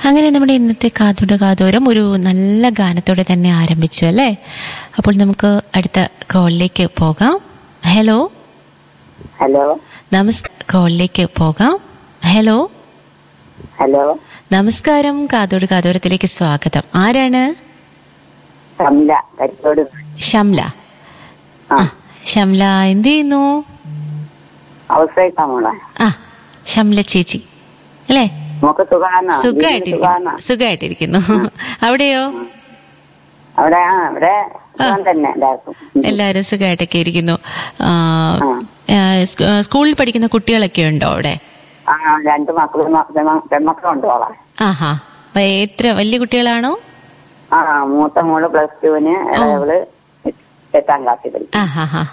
അങ്ങനെ നമ്മുടെ ഇന്നത്തെ കാതോട് കാതോരം ഒരു നല്ല ഗാനത്തോടെ തന്നെ ആരംഭിച്ചു അല്ലേ അപ്പോൾ നമുക്ക് അടുത്ത കോളിലേക്ക് പോകാം ഹലോ ഹലോ നമസ്കാരം കോളിലേക്ക് പോകാം ഹലോ ഹലോ നമസ്കാരം കാതോട് കാതോരത്തിലേക്ക് സ്വാഗതം ആരാണ് കമല കരിക്കോട് ഷംല ആ ആ ഷംല എന്ത് ചെയ്യുന്നു ഹൗസ് വൈഫാ മോളെ ആ ഷംല ചേച്ചി അല്ലേ നമുക്ക് സുഖാണോ സുഖമായിട്ടിരിക്കുന്നു സുഖമായിട്ടിരിക്കുന്നു അവിടെയോ അവിടെ ആ അവിടെ സുഖം തന്നെ എല്ലാവർക്കും എല്ലാരും സുഖമായിട്ടൊക്കെ ഇരിക്കുന്നു ആ, ആ, സ്കൂ- സ്കൂളിൽ പഠിക്കുന്ന കുട്ടികളൊക്കെ ഉണ്ടോ അവിടെ ആ രണ്ട് മക്കളും പെൺമക്കളുണ്ട് മോളെ ആഹാ അപ്പൊ എത്ര വലിയ കുട്ടികളാണോ ആ മൂത്ത മോള് പ്ലസ് ടുവിന് ഇളയവള് എട്ടാം ക്ലാസ്സിൽ പഠിക്കും ആഹാ ഹാ